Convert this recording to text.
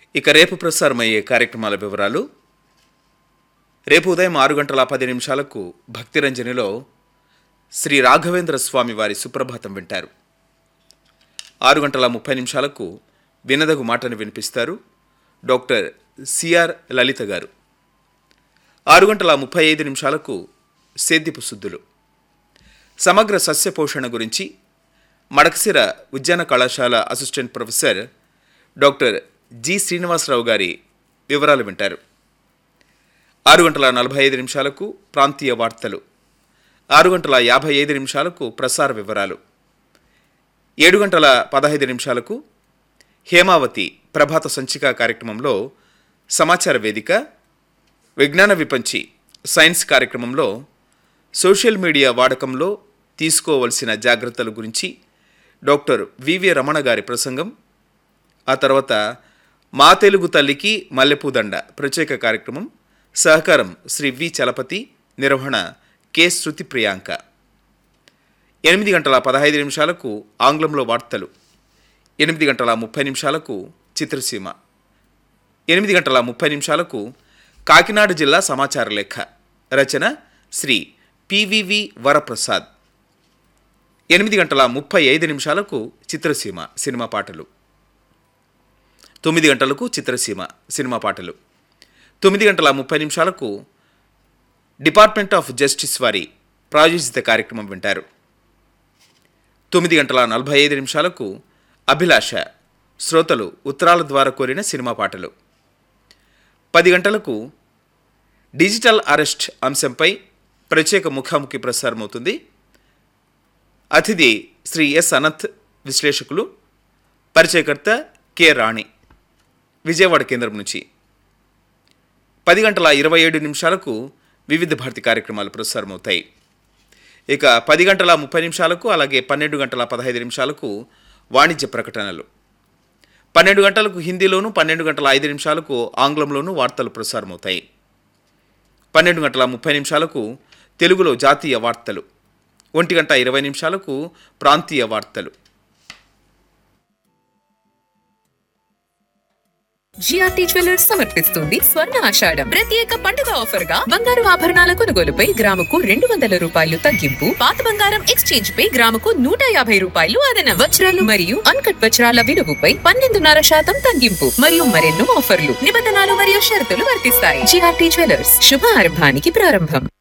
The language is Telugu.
ఇక రేపు ప్రసారమయ్యే కార్యక్రమాల వివరాలు రేపు ఉదయం ఆరు గంటల పది నిమిషాలకు భక్తిరంజనిలో శ్రీ రాఘవేంద్ర స్వామి వారి సుప్రభాతం వింటారు ఆరు గంటల ముప్పై నిమిషాలకు వినదగు మాటను వినిపిస్తారు డాక్టర్ సిఆర్ లలిత గారు ఆరు గంటల ముప్పై ఐదు నిమిషాలకు సేద్యపు శుద్ధులు సమగ్ర సస్య పోషణ గురించి మడకసిర ఉద్యాన కళాశాల assistant professor doctor G Srinivasarao గారి వివరాలు వింటారు ఆరు గంటల నలభై ఐదు నిమిషాలకు ప్రాంతీయ వార్తలు ఆరు గంటల యాభై ఐదు నిమిషాలకు ప్రసార వివరాలు ఏడు గంటల పదహైదు నిమిషాలకు హేమావతి ప్రభాత సంచిక కార్యక్రమంలో సమాచార వేదిక విజ్ఞాన విపంచి సైన్స్ కార్యక్రమంలో సోషల్ మీడియా వాడకంలో తీసుకోవలసిన జాగ్రత్తల గురించి డాక్టర్ వివి రమణ గారి ప్రసంగం ఆ తర్వాత మా తెలుగు తల్లికి మల్లెపూదండ ప్రత్యేక కార్యక్రమం సహకారం శ్రీ వి చలపతి నిర్వహణ కె శృతి ప్రియాంక ఎనిమిది గంటల పదహైదు నిమిషాలకు ఆంగ్లంలో వార్తలు ఎనిమిది గంటల ముప్పై నిమిషాలకు చిత్రసీమ ఎనిమిది గంటల ముప్పై నిమిషాలకు కాకినాడ జిల్లా సమాచార లేఖ రచన శ్రీ పివివి వరప్రసాద్ ఎనిమిది గంటల ముప్పై ఐదు నిమిషాలకు చిత్రసీమ సినిమా పాటలు తొమ్మిది గంటలకు చిత్రసీమ సినిమా పాటలు తొమ్మిది గంటల ముప్పై నిమిషాలకు డిపార్ట్మెంట్ ఆఫ్ జస్టిస్ వారి ప్రాయోజిత కార్యక్రమం వింటారు తొమ్మిది గంటల నలభై ఐదు నిమిషాలకు అభిలాష శ్రోతలు ఉత్తరాల ద్వారా కోరిన సినిమా పాటలు పది గంటలకు డిజిటల్ అరెస్ట్ అంశంపై ప్రత్యేక ముఖాముఖి ప్రసారమవుతుంది అతిథి శ్రీ ఎస్ అనంత్ విశ్లేషకులు పరిచయకర్త కె రాణి విజయవాడ కేంద్రం నుంచి పది గంటల ఇరవై ఏడు నిమిషాలకు వివిధ భారతి కార్యక్రమాలు ప్రసారమవుతాయి ఇక పది గంటల ముప్పై నిమిషాలకు అలాగే పన్నెండు గంటల పదహైదు నిమిషాలకు వాణిజ్య ప్రకటనలు పన్నెండు గంటలకు హిందీలోను పన్నెండు గంటల ఐదు నిమిషాలకు ఆంగ్లంలోనూ వార్తలు ప్రసారమవుతాయి పన్నెండు గంటల ముప్పై నిమిషాలకు తెలుగులో జాతీయ వార్తలు ఒంటి గంట ఇరవై నిమిషాలకు ప్రాంతీయ వార్తలు జిఆర్టీ జ్యువెలర్స్ సమర్పిస్తుంది స్వర్ణ ఆషాఢం ప్రత్యేక పండుగ ఆఫర్ గా బంగారు ఆభరణాల కొనుగోలుపై గ్రాముకు రెండు వందల రూపాయలు తగ్గింపు పాత బంగారం ఎక్స్చేంజ్ పై గ్రాముకు నూట యాభై రూపాయలు అదన వజ్రాలు మరియు అన్కట్ వజ్రాల విలువపై పన్నెండున్నర శాతం తగ్గింపు మరియు మరెన్నో ఆఫర్లు నిబంధనలు మరియు షరతులు వర్తిస్తాయి జిఆర్టీ జ్యువెలర్స్ శుభ ఆరంభానికి ప్రారంభం